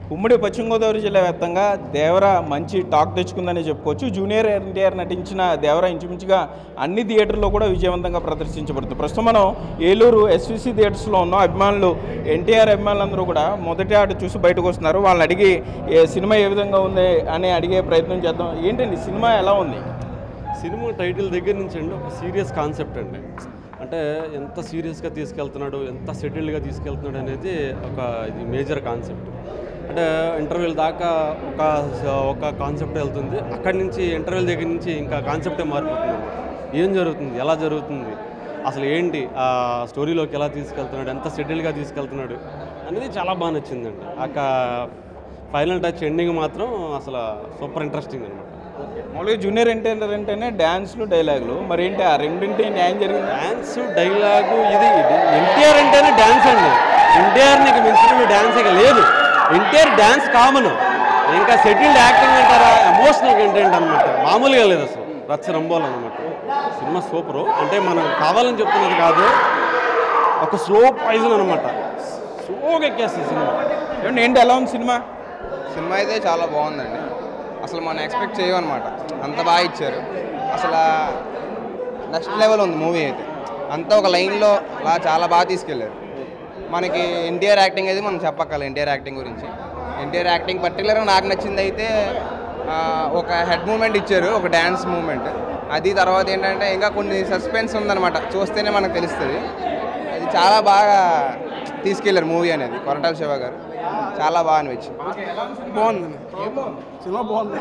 ఉమ్మడి పశ్చిమ గోదావరి జిల్లా వ్యాప్తంగా దేవర మంచి టాక్ తెచ్చుకుందని చెప్పుకోవచ్చు జూనియర్ ఎన్టీఆర్ నటించిన దేవర ఇంచుమించుగా అన్ని థియేటర్లో కూడా విజయవంతంగా ప్రదర్శించబడుతుంది ప్రస్తుతం మనం ఏలూరు ఎస్విసి థియేటర్స్లో ఉన్నాం అభిమానులు ఎన్టీఆర్ అభిమానులందరూ కూడా మొదటి ఆట చూసి బయటకు వస్తున్నారు వాళ్ళని అడిగి ఏ సినిమా ఏ విధంగా ఉంది అని అడిగే ప్రయత్నం చేద్దాం ఏంటండి సినిమా ఎలా ఉంది సినిమా టైటిల్ దగ్గర నుంచి అండి ఒక సీరియస్ కాన్సెప్ట్ అండి అంటే ఎంత సీరియస్గా తీసుకెళ్తున్నాడు ఎంత సెటిల్డ్గా తీసుకెళ్తున్నాడు అనేది ఒక ఇది మేజర్ కాన్సెప్ట్ అంటే ఇంటర్వ్యూల దాకా ఒక ఒక కాన్సెప్ట్ వెళ్తుంది అక్కడి నుంచి ఇంటర్వ్యూల దగ్గర నుంచి ఇంకా కాన్సెప్టే మారిపోతుంది ఏం జరుగుతుంది ఎలా జరుగుతుంది అసలు ఏంటి ఆ స్టోరీలోకి ఎలా తీసుకెళ్తున్నాడు ఎంత సెటిల్గా తీసుకెళ్తున్నాడు అనేది చాలా బాగా నచ్చిందండి అక్క ఫైనల్ టచ్ ఎండింగ్ మాత్రం అసలు సూపర్ ఇంట్రెస్టింగ్ అనమాట మామూలుగా జూనియర్ ఎన్టీఆర్ అంటేనే డ్యాన్స్లు డైలాగులు మరి ఏంటి ఆ రెండింటి న్యాయం జరిగింది డ్యాన్స్ డైలాగు ఇది ఎన్టీఆర్ అంటేనే డ్యాన్స్ అండి ఎన్టీఆర్ నీకు మించిన డ్యాన్స్ ఇక లేదు ఎన్టీఆర్ డ్యాన్స్ కామన్ ఇంకా సెటిల్డ్ యాక్టింగ్ అంటారా ఎమోషనల్ కంటెంట్ అనమాట మామూలుగా లేదు అసలు రచ్చ రంబోలు అనమాట సినిమా సూపరు అంటే మనం కావాలని చెప్తున్నది కాదు ఒక స్లో పాయిజన్ అనమాట స్లోగా ఎక్కేస్తుంది సినిమా ఏమండి ఏంటి ఎలా ఉంది సినిమా సినిమా అయితే చాలా బాగుందండి అసలు మనం ఎక్స్పెక్ట్ చేయమన్నమాట అంత బాగా ఇచ్చారు అసలు నెక్స్ట్ లెవెల్ ఉంది మూవీ అయితే అంతా ఒక లైన్లో అలా చాలా బాగా తీసుకెళ్ళారు మనకి ఎన్టీఆర్ యాక్టింగ్ అయితే మనం చెప్పక్కల ఎన్టీఆర్ యాక్టింగ్ గురించి ఎన్టీఆర్ యాక్టింగ్ పర్టికులర్గా నాకు నచ్చింది అయితే ఆ, ఒక హెడ్ మూమెంట్ ఇచ్చారు ఒక డ్యాన్స్ మూమెంట్ అది తర్వాత ఏంటంటే ఇంకా కొన్ని సస్పెన్స్ ఉందన్నమాట చూస్తేనే మనకు తెలుస్తుంది అది చాలా బాగా తీసుకెళ్లారు మూవీ అనేది కొరటాల శివ గారు చాలా బాగా అనిపించింది బాగుంది సినిమా బాగుంది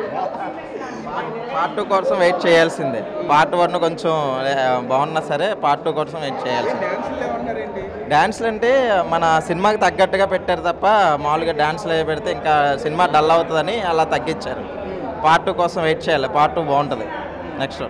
పార్ట్ టూ కోసం వెయిట్ చేయాల్సిందే పార్ట్ వన్ కొంచెం ఆ, బాగున్నా సరే పార్ట్ టూ కోసం వెయిట్ చేయాల్సిందే డ్యాన్స్లు అంటే మన సినిమాకి తగ్గట్టుగా పెట్టారు తప్ప మామూలుగా డ్యాన్స్లు అవి పెడితే ఇంకా సినిమా డల్ అవుతుందని అలా తగ్గించారు పార్ట్ టూ కోసం వెయిట్ చేయాలి పార్ట్ టూ బాగుంటుంది నెక్స్ట్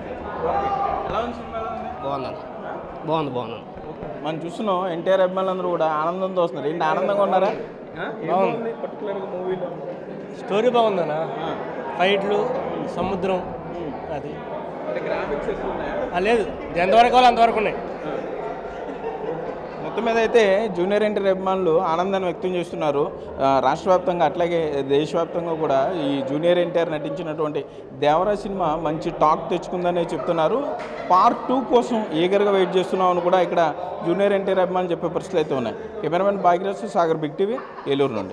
బాగుంది బాగుంది బాగుంది మనం చూస్తున్నాం ఎన్టీఆర్ అభిమానులందరూ కూడా ఆనందంతో వస్తున్నారు ఏంటి ఆనందంగా ఉన్నారా బాగుంది పర్టికులర్గా మూవీలో స్టోరీ బాగుందనా ఫైట్లు సముద్రం అది అంటే గ్రాఫిక్స్ ఎక్కువ ఉన్నాయా ఆ, లేదు ఎంతవరకు కావాలి అంతవరకు ఉన్నాయి మొత్తం మీద అయితే జూనియర్ ఎన్టీఆర్ అభిమానులు ఆనందాన్ని వ్యక్తం చేస్తున్నారు ఆ, రాష్ట్ర వ్యాప్తంగా అట్లాగే దేశవ్యాప్తంగా కూడా ఈ జూనియర్ ఎన్టీఆర్ నటించినటువంటి దేవరా సినిమా మంచి టాక్ తెచ్చుకుందని చెప్తున్నారు పార్ట్ టూ కోసం ఈగర్గా వెయిట్ చేస్తున్నాం అని కూడా ఇక్కడ జూనియర్ ఎన్టీఆర్ అభిమానులు చెప్పే పరిస్థితులు అయితే ఉన్నాయి cameraman Bhagyaraj Sagar big TV Eluru నుండి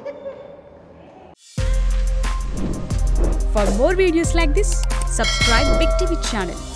For more videos like this, subscribe Big TV channel